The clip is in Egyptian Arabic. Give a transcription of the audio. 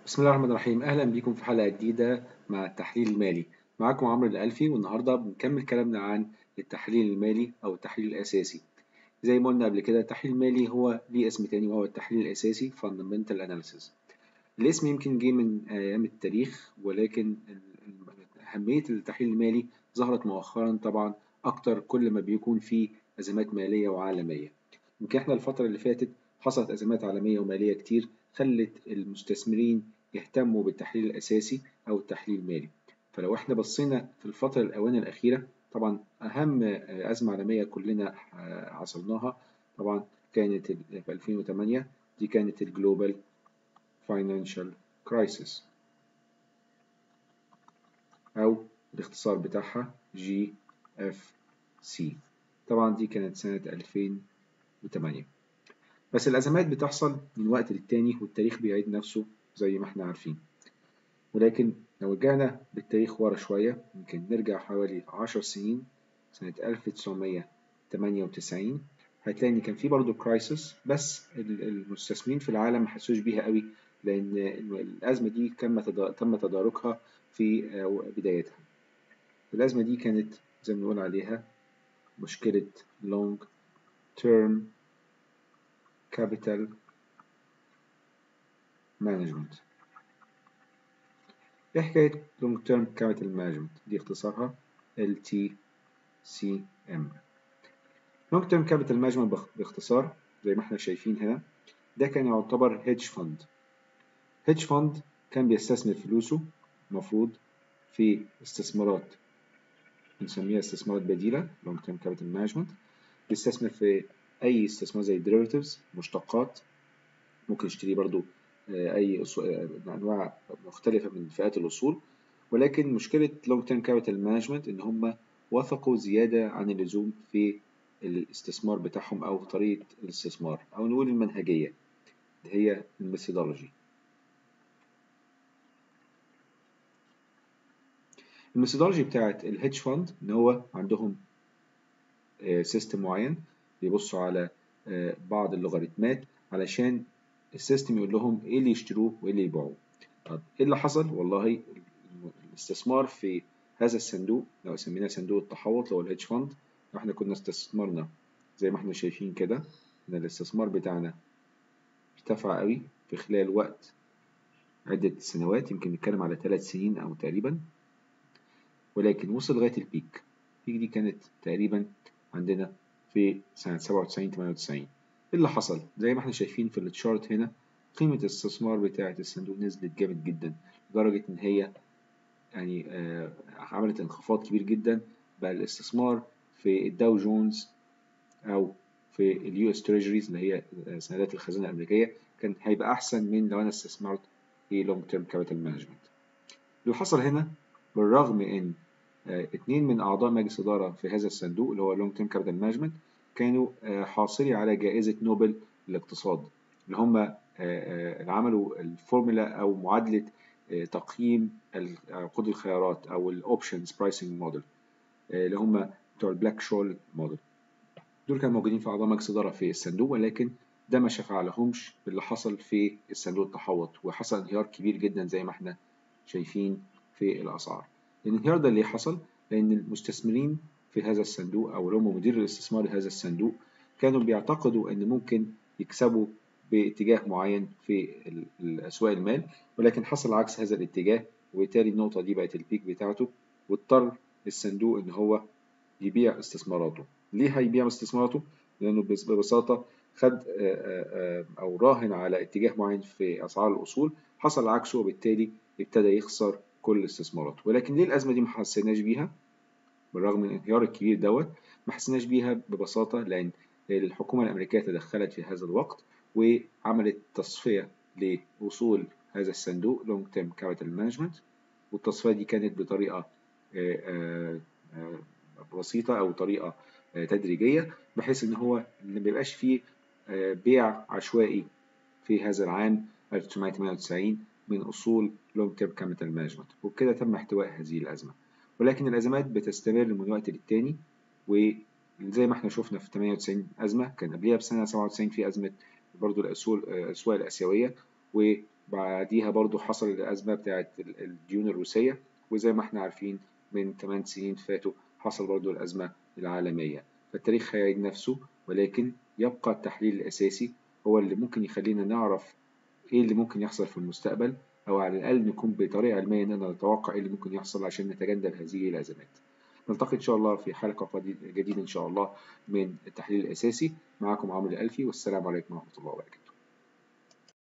بسم الله الرحمن الرحيم أهلا بكم في حلقة جديدة مع التحليل المالي معكم عمرو الألفي والنهاردة بنكمل كلامنا عن التحليل المالي أو التحليل الأساسي زي ما قلنا قبل كده التحليل المالي هو ليه اسم تاني وهو التحليل الأساسي Fundamental Analysis الاسم يمكن جه من أيام التاريخ ولكن أهمية التحليل المالي ظهرت مؤخرا طبعا أكتر كل ما بيكون في أزمات مالية وعالمية يمكن احنا الفترة اللي فاتت حصلت أزمات عالمية ومالية كتير خلت المستثمرين يهتموا بالتحليل الأساسي أو التحليل المالي فلو احنا بصينا في الفترة الآونة الأخيرة طبعا أهم أزمة عالمية كلنا عاصرناها طبعا كانت في 2008 دي كانت الجلوبال فاينانشال كرايسيس أو الاختصار بتاعها جي اف سي طبعا دي كانت سنة 2008 بس الأزمات بتحصل من وقت للتاني والتاريخ بيعيد نفسه زي ما احنا عارفين ولكن لو رجعنا بالتاريخ ورا شوية يمكن نرجع حوالي عشر سنين سنة 1998 هتلاقي إن كان في برضه كرايسيس بس المستثمرين في العالم محسوش بيها قوي لأن الأزمة دي تم تداركها في بدايتها الأزمة دي كانت زي ما بنقول عليها مشكلة long term capital management ايه حكاية long term capital management دي اختصارها LTCM long term capital management باختصار زي ما احنا شايفين هنا ده كان يعتبر hedge fund hedge fund كان بيستثمر فلوسه المفروض في استثمارات بنسميها استثمارات بديلة long term capital management بيستثمر في أي استثمار زي derivatives مشتقات ممكن يشتري برضو أي أنواع مختلفة من فئات الأصول ولكن مشكلة long term capital management إن هم وثقوا زيادة عن اللزوم في الاستثمار بتاعهم أو طريقة الاستثمار أو نقول المنهجية اللي هي الميثودولوجي الميثودولوجي بتاعت الهيدج فاند إن هو عندهم سيستم معين بيبصوا على بعض اللوغاريتمات علشان السيستم يقول لهم ايه اللي يشتروه وايه اللي يبيعوه طب ايه اللي حصل والله الاستثمار في هذا الصندوق لو سميناه صندوق التحوط اللي هو الهيدج فاند لو احنا كنا استثمرنا زي ما احنا شايفين كده ان الاستثمار بتاعنا ارتفع قوي في خلال وقت عدة سنوات يمكن نتكلم على ثلاث سنين أو تقريبا ولكن وصل لغاية البيك البيك دي كانت تقريبا عندنا في سنة 97 98 ايه اللي حصل زي ما احنا شايفين في التشارت هنا قيمة الاستثمار بتاعة الصندوق نزلت جامد جدا لدرجة إن هي يعني آه عملت انخفاض كبير جدا بقى الاستثمار في الداو جونز أو في اليو اس تريجريز اللي هي سندات الخزانة الأمريكية كان هيبقى أحسن من لو أنا استثمرت في لونج تيرم كابيتال مانجمنت اللي حصل هنا بالرغم إن آه اتنين من أعضاء مجلس إدارة في هذا الصندوق اللي هو لونج تيرم كابيتال مانجمنت كانوا حاصلين على جائزة نوبل للاقتصاد اللي هم اللي عملوا الفورمولا أو معادلة تقييم عقود الخيارات أو الأوبشنز برايسنج موديل اللي هم بتوع البلاك شول موديل دول كانوا موجودين في أعضاء مجلس إدارة في الصندوق ولكن ده ما شفع لهمش باللي حصل في الصندوق التحوط وحصل انهيار كبير جدا زي ما احنا شايفين في الأسعار الانهيار ده اللي حصل لأن المستثمرين في هذا الصندوق أو اللي هم مدير الاستثمار لهذا الصندوق كانوا بيعتقدوا إن ممكن يكسبوا باتجاه معين في أسواق المال ولكن حصل عكس هذا الاتجاه وبالتالي النقطة دي بقت البيك بتاعته واضطر الصندوق إن هو يبيع استثماراته ليه هيبيع استثماراته؟ لأنه ببساطة خد أو راهن على اتجاه معين في أسعار الأصول حصل عكسه وبالتالي ابتدى يخسر كل استثماراته ولكن ليه الأزمة دي ما حسيناش بيها؟ بالرغم من الانهيار الكبير دوت ما حسيناش بيها ببساطة لأن الحكومة الأمريكية تدخلت في هذا الوقت وعملت تصفية لوصول هذا الصندوق Long Term Capital Management والتصفية دي كانت بطريقة بسيطة أو طريقة تدريجية بحيث إن هو ما بيبقاش فيه بيع عشوائي في هذا العام 1998 من أصول Long Term Capital Management وبكده تم احتواء هذه الأزمة. ولكن الأزمات بتستمر من وقت للتاني وزي ما احنا شفنا في 98 أزمة كان قبلها بسنة 97 في أزمة برضو الأسواق الآسيوية بعديها برضو حصل الأزمة بتاعة الديون الروسية وزي ما احنا عارفين من 8 سنين فاتوا حصل برضو الأزمة العالمية فالتاريخ هيعيد نفسه ولكن يبقى التحليل الأساسي هو اللي ممكن يخلينا نعرف إيه اللي ممكن يحصل في المستقبل أو على الأقل نكون بطريقة علمية نقدر نتوقع إيه اللي ممكن يحصل عشان نتجنب هذه الأزمات. نلتقي إن شاء الله في حلقة جديدة إن شاء الله من التحليل الأساسي معكم عمرو الألفي والسلام عليكم ورحمة الله وبركاته.